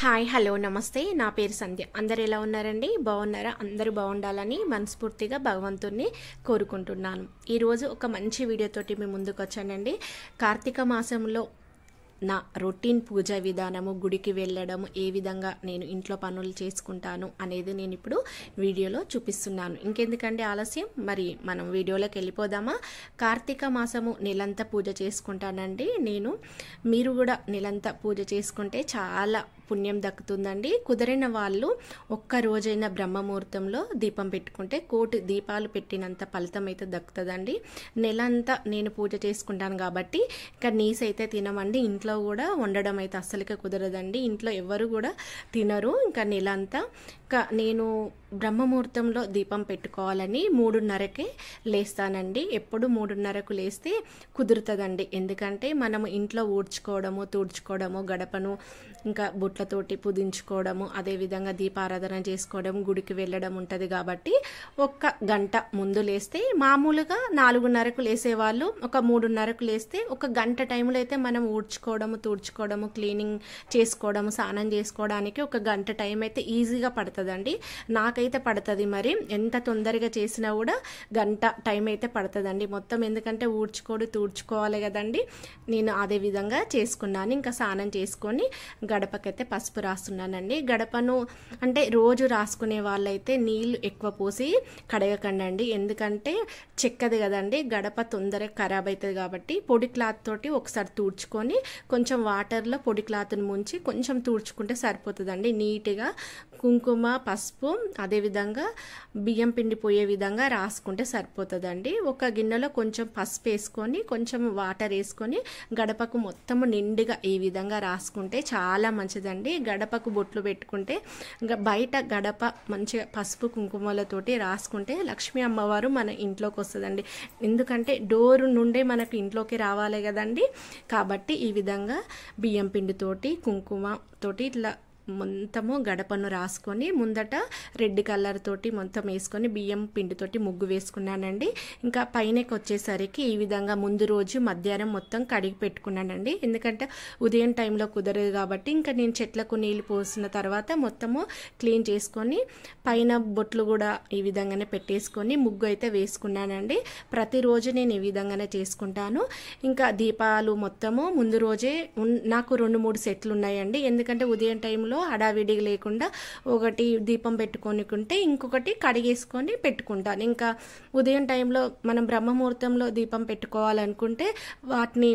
hi hello నమస్తే నా పేరు సంధ్య అందరు ఎలా ఉన్నారండి బాగున్నారా అందరూ బాగుండాలని మనస్ఫూర్తిగా భగవంతుణ్ణి కోరుకుంటున్నాను ఈరోజు ఒక మంచి వీడియోతోటి మీ ముందుకు వచ్చానండి కార్తీక మాసంలో నా రొటీన్ పూజ విధానము గుడికి వెళ్ళడం ఏ విధంగా నేను ఇంట్లో పనులు చేసుకుంటాను అనేది నేను ఇప్పుడు వీడియోలో చూపిస్తున్నాను ఇంకెందుకంటే ఆలస్యం మరి మనం వీడియోలోకి వెళ్ళిపోదామా కార్తీక మాసము నెలంతా పూజ చేసుకుంటానండి నేను మీరు కూడా నెలంతా పూజ చేసుకుంటే చాలా పుణ్యం దక్కుతుందండి కుదిరిన వాళ్ళు ఒక్క రోజైన బ్రహ్మముహూర్తంలో దీపం పెట్టుకుంటే కోటి దీపాలు పెట్టినంత ఫలితం అయితే దక్కుతుందండి నెల అంతా నేను పూజ చేసుకుంటాను కాబట్టి ఇంకా నీస్ అయితే తినమండి ఇంట్లో కూడా వండడం అయితే అస్సలకే కుదరదండి ఇంట్లో ఎవరు కూడా తినరు ఇంకా నెల అంతా ఇంకా నేను బ్రహ్మముహూర్తంలో దీపం పెట్టుకోవాలని మూడున్నరకే లేస్తానండి ఎప్పుడు మూడున్నరకు లేస్తే కుదురుతుందండి ఎందుకంటే మనము ఇంట్లో ఊడ్చుకోవడము తుడుచుకోవడము గడపను ఇంకా బుట్లతోటి పుదించుకోవడము అదేవిధంగా దీపారాధన చేసుకోవడం గుడికి వెళ్ళడం ఉంటుంది కాబట్టి ఒక్క గంట ముందు లేస్తే మామూలుగా నాలుగున్నరకు లేసేవాళ్ళు ఒక మూడున్నరకు లేస్తే ఒక గంట టైంలో అయితే మనం ఊడ్చుకోవడము తుడుచుకోవడము క్లీనింగ్ చేసుకోవడము స్నానం చేసుకోవడానికి ఒక గంట టైం అయితే ఈజీగా పడుతుందండి నాకైతే పడుతుంది మరి ఎంత తొందరగా చేసినా కూడా గంట టైం అయితే పడుతుందండి మొత్తం ఎందుకంటే ఊడ్చుకోడు తూడ్చుకోవాలి కదండి నేను అదే విధంగా చేసుకున్నాను ఇంకా స్నానం చేసుకొని గడపకైతే పసుపు రాస్తున్నానండి గడపను అంటే రోజు రాసుకునే వాళ్ళైతే నీళ్ళు ఎక్కువ పోసి కడగకండి ఎందుకంటే చెక్కది కదండి గడప తొందరగా ఖరాబ్ అవుతుంది కాబట్టి పొడి క్లాత్ తోటి ఒకసారి తూడ్చుకొని కొంచెం వాటర్లో పొడి క్లాత్ని ముంచి కొంచెం తూడ్చుకుంటే సరిపోతుందండి నీట్గా కుంకుమ పసుపు అదేవిధంగా బియ్యం పిండి పోయే విధంగా రాసుకుంటే సరిపోతుందండి ఒక గిన్నెలో కొంచెం పసుపు వేసుకొని కొంచెం వాటర్ వేసుకొని గడపకు మొత్తము నిండుగా ఈ విధంగా రాసుకుంటే చాలా మంచిదండి గడపకు బొట్లు పెట్టుకుంటే ఇంకా బయట గడప మంచిగా పసుపు కుంకుమలతోటి రాసుకుంటే లక్ష్మీ అమ్మవారు మన ఇంట్లోకి వస్తుందండి ఎందుకంటే డోరు నుండే మనకు ఇంట్లోకి రావాలి కదండి కాబట్టి ఈ విధంగా బియ్యం పిండితోటి కుంకుమ తోటి ఇట్లా మొత్తము గడపను రాసుకొని ముందట రెడ్ కలర్ తోటి మొత్తం వేసుకొని బియ్యం పిండితోటి ముగ్గు వేసుకున్నానండి ఇంకా పైనకి వచ్చేసరికి ఈ విధంగా ముందు రోజు మధ్యాహ్నం మొత్తం కడిగి పెట్టుకున్నానండి ఎందుకంటే ఉదయం టైంలో కుదరదు కాబట్టి ఇంకా నేను చెట్లకు నీళ్ళు పోసిన తర్వాత మొత్తము క్లీన్ చేసుకొని పైన బొట్లు కూడా ఈ విధంగానే పెట్టేసుకొని ముగ్గు అయితే వేసుకున్నానండి ప్రతిరోజు నేను ఈ విధంగానే చేసుకుంటాను ఇంకా దీపాలు మొత్తము ముందు రోజే నాకు రెండు మూడు సెట్లు ఉన్నాయండి ఎందుకంటే ఉదయం టైంలో హడావిడి లేకుండా ఒకటి దీపం పెట్టుకొనికుంటే ఇంకొకటి కడిగేసుకొని పెట్టుకుంటాను ఇంకా ఉదయం టైంలో మనం బ్రహ్మముహూర్తంలో దీపం పెట్టుకోవాలనుకుంటే వాటిని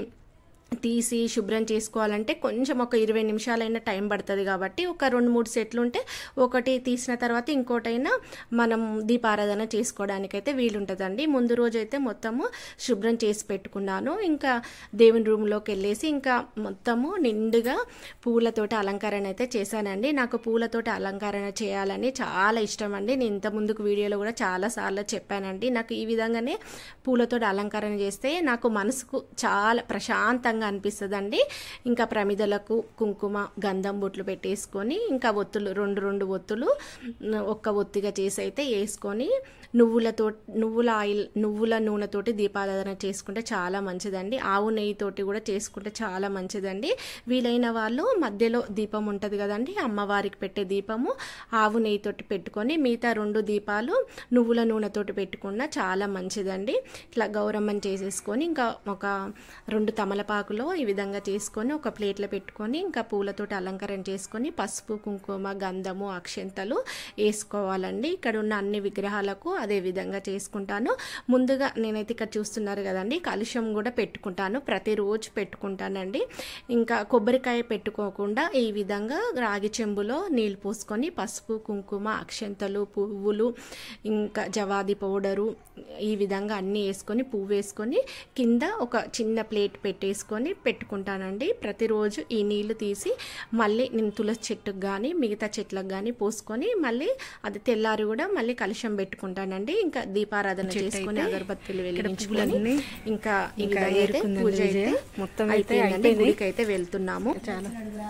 తీసి శుభ్రం చేసుకోవాలంటే కొంచెం ఒక ఇరవై నిమిషాలైనా టైం పడుతుంది కాబట్టి ఒక రెండు మూడు సెట్లు ఉంటే ఒకటి తీసిన తర్వాత ఇంకోటైనా మనం దీపారాధన చేసుకోవడానికైతే వీలుంటుందండి ముందు రోజు అయితే మొత్తము శుభ్రం చేసి పెట్టుకున్నాను ఇంకా దేవుని రూమ్లోకి వెళ్ళేసి ఇంకా మొత్తము నిండుగా పూలతోటి అలంకరణ అయితే చేశానండి నాకు పూలతోటి అలంకరణ చేయాలని చాలా ఇష్టం అండి నేను ఇంత ముందుకు వీడియోలో కూడా చాలాసార్లు చెప్పానండి నాకు ఈ విధంగానే పూలతోటి అలంకరణ చేస్తే నాకు మనసుకు చాలా ప్రశాంతంగా అందంగా అనిపిస్తుందండి ఇంకా ప్రమిదలకు కుంకుమ గంధం బొట్లు పెట్టేసుకొని ఇంకా ఒత్తులు రెండు రెండు ఒత్తులు ఒక్క ఒత్తిగా చేసి అయితే వేసుకొని నువ్వులతో నువ్వుల ఆయిల్ నువ్వుల నూనెతోటి దీపారాధన చేసుకుంటే చాలా మంచిదండి ఆవు నెయ్యితోటి కూడా చేసుకుంటే చాలా మంచిదండి వీలైన వాళ్ళు మధ్యలో దీపం ఉంటుంది కదండి అమ్మవారికి పెట్టే దీపము ఆవు నెయ్యితోటి పెట్టుకొని మిగతా రెండు దీపాలు నువ్వుల నూనెతోటి పెట్టుకున్న చాలా మంచిదండి ఇట్లా గౌరమ్మని చేసేసుకొని ఇంకా ఒక రెండు తమలపాకులో ఈ విధంగా చేసుకొని ఒక ప్లేట్లో పెట్టుకొని ఇంకా పూలతోటి అలంకరణ చేసుకొని పసుపు కుంకుమ గంధము అక్షంతలు వేసుకోవాలండి ఇక్కడ ఉన్న అన్ని విగ్రహాలకు అదే విధంగా చేసుకుంటాను ముందుగా నేనైతే ఇక్కడ చూస్తున్నారు కదండి కలుషం కూడా పెట్టుకుంటాను ప్రతిరోజు పెట్టుకుంటానండి ఇంకా కొబ్బరికాయ పెట్టుకోకుండా ఈ విధంగా రాగి చెంబులో నీళ్ళు పోసుకొని పసుపు కుంకుమ అక్షంతలు పువ్వులు ఇంకా జవాది పౌడరు ఈ విధంగా అన్నీ వేసుకొని పువ్వు వేసుకొని కింద ఒక చిన్న ప్లేట్ పెట్టేసుకొని పెట్టుకుంటానండి ప్రతిరోజు ఈ నీళ్లు తీసి మళ్ళీ నేను తులసి చెట్టుకు కానీ మిగతా చెట్లకు కానీ పోసుకొని మళ్ళీ అది తెల్లారి కూడా మళ్ళీ కలుషం పెట్టుకుంటానండి ఇంకా దీపారాధన చేసుకొని అగరబత్తులు వెలిగించుకొని ఇంకా ఈ విధంగా అయితే పూజ అయితే మొత్తం అయితే అయిపోయిందండి గుడికి అయితే వెళ్తున్నాము చాలా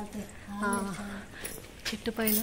ఆ, చెట్టు పైన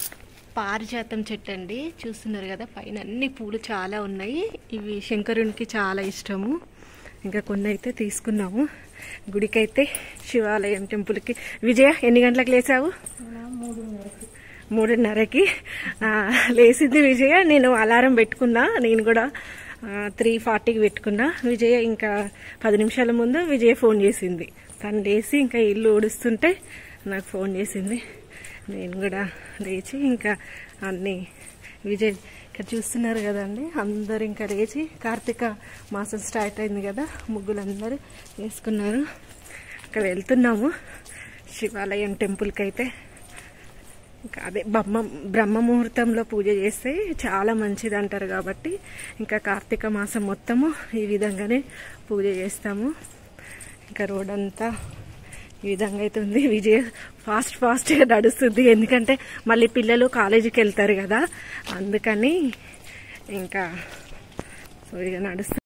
పారిజాతం చెట్టు అండి చూస్తున్నారు కదా పైన అన్ని పూలు చాలా ఉన్నాయి ఇవి శంకరునికి చాలా ఇష్టము ఇంకా కొన్ని అయితే తీసుకున్నాము గుడికైతే శివాలయం టెంపుల్కి విజయ ఎన్ని గంటలకు లేచావు మూడున్నరకి ఆ, లేచింది విజయ నేను అలారం పెట్టుకున్నా నేను కూడా త్రీ ఫార్టీకి పెట్టుకున్నా విజయ ఇంకా పది నిమిషాల ముందు విజయ ఫోన్ చేసింది తను లేచి ఇంకా ఇల్లు ఊడుస్తుంటే నాకు ఫోన్ చేసింది నేను కూడా లేచి ఇంకా అన్నీ విజయ్ ఇక్కడ చూస్తున్నారు కదండి అందరు ఇంకా లేచి కార్తీక మాసం స్టార్ట్ అయింది కదా ముగ్గులందరూ వేసుకున్నారు ఇక్కడ వెళ్తున్నాము శివాలయం టెంపుల్కి అయితే ఇంకా అదే బ్రహ్మ బ్రహ్మ ముహూర్తంలో పూజ చేస్తే చాలా మంచిది అంటారు కాబట్టి ఇంకా కార్తీక మాసం మొత్తము ఈ విధంగానే పూజ చేస్తాము ఇంకా రోడ్ అంతా ఈ విధంగా అయితే ఉంది విజయ్ ఫాస్ట్ ఫాస్ట్గా నడుస్తుంది ఎందుకంటే మళ్ళీ పిల్లలు కాలేజీకి వెళ్తారు కదా అందుకని ఇంకా సో ఇక నడుస్తుంది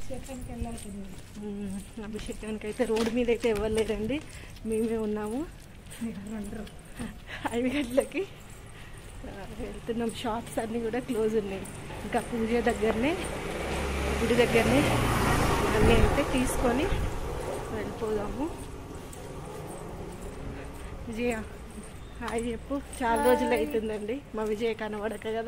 ఉమ్, అభిషేకానికి అయితే రోడ్డు మీద అయితే ఇవ్వలేదండి మేమే ఉన్నాము ఐదు గంటలకి ఆ, వెళ్తున్నాం షాప్స్ అన్నీ కూడా క్లోజ్ ఉన్నాయి ఇంకా పూజ దగ్గరనే గుడి దగ్గరనే అన్నీ అయితే తీసుకొని వెళ్ళిపోదాము విజయ హాయ్ చెప్పు చాలా రోజులు అవుతుందండి మా విజయ కనబడక కదా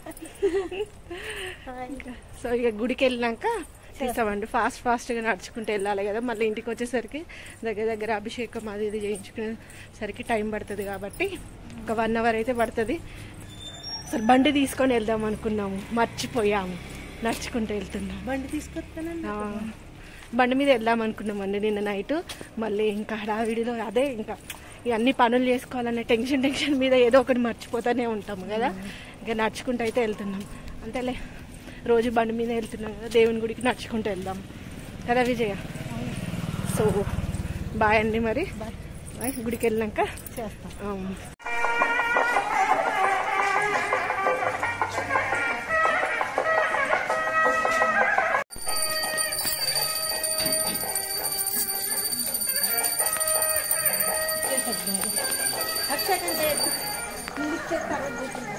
సో ఇక గుడికి వెళ్ళినాక తీసామండి ఫాస్ట్ ఫాస్ట్గా నడుచుకుంటూ వెళ్ళాలి కదా మళ్ళీ ఇంటికి వచ్చేసరికి దగ్గర దగ్గర అభిషేకం అది ఇది చేయించుకునేసరికి టైం పడుతుంది కాబట్టి ఒక వన్ అవర్ అయితే పడుతుంది అసలు బండి తీసుకొని వెళ్దాం అనుకున్నాము మర్చిపోయాము నడుచుకుంటూ వెళ్తున్నాం బండి తీసుకొస్తానండి ఆ, బండి మీద వెళ్దాం అనుకున్నామండి నిన్న నైట్ మళ్ళీ ఇంకా హడావిడిలో అదే ఇంకా ఇవన్నీ పనులు చేసుకోవాలనే టెన్షన్ టెన్షన్ మీద ఏదో ఒకటి మర్చిపోతూనే ఉంటాము కదా ఇంకా నడుచుకుంటూ అయితే వెళ్తున్నాం అంతేలే రోజు బండి మీద వెళ్తున్నాం కదా దేవుని గుడికి నడుచుకుంటూ వెళ్దాం కదా విజయ సో బాయ్ అండి మరి బాయ్ గుడికి వెళ్ళినాక చేస్తాం ఆ, అక్షరం చేయొద్దు ముందు ఇచ్చేది తర్వాత కూర్చుంది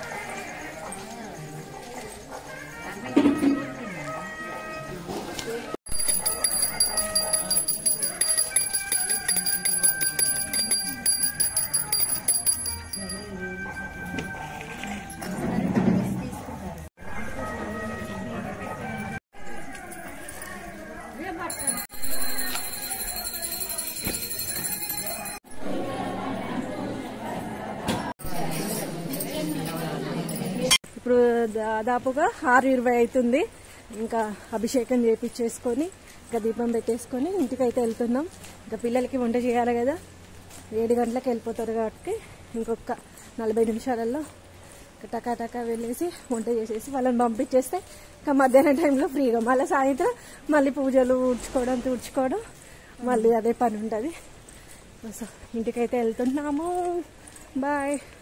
ఇప్పుడు దాదాపుగా ఆరు ఇరవై అవుతుంది ఇంకా అభిషేకం చేపించేసుకొని ఇంకా దీపం పెట్టేసుకొని ఇంటికైతే వెళ్తున్నాం ఇంకా పిల్లలకి వంట చేయాలి కదా ఏడు గంటలకు వెళ్ళిపోతారు కాబట్టి ఇంకొక నలభై నిమిషాలలో టకా టకా వెళ్ళేసి వంట చేసేసి వాళ్ళని పంపించేస్తే ఇంకా మధ్యాహ్నం టైంలో ఫ్రీగా మళ్ళీ సాయంత్రం మళ్ళీ పూజలు ఊడ్చుకోవడం తుడుచుకోవడం మళ్ళీ అదే పని ఉంటుంది సో ఇంటికైతే వెళ్తున్నాము బాయ్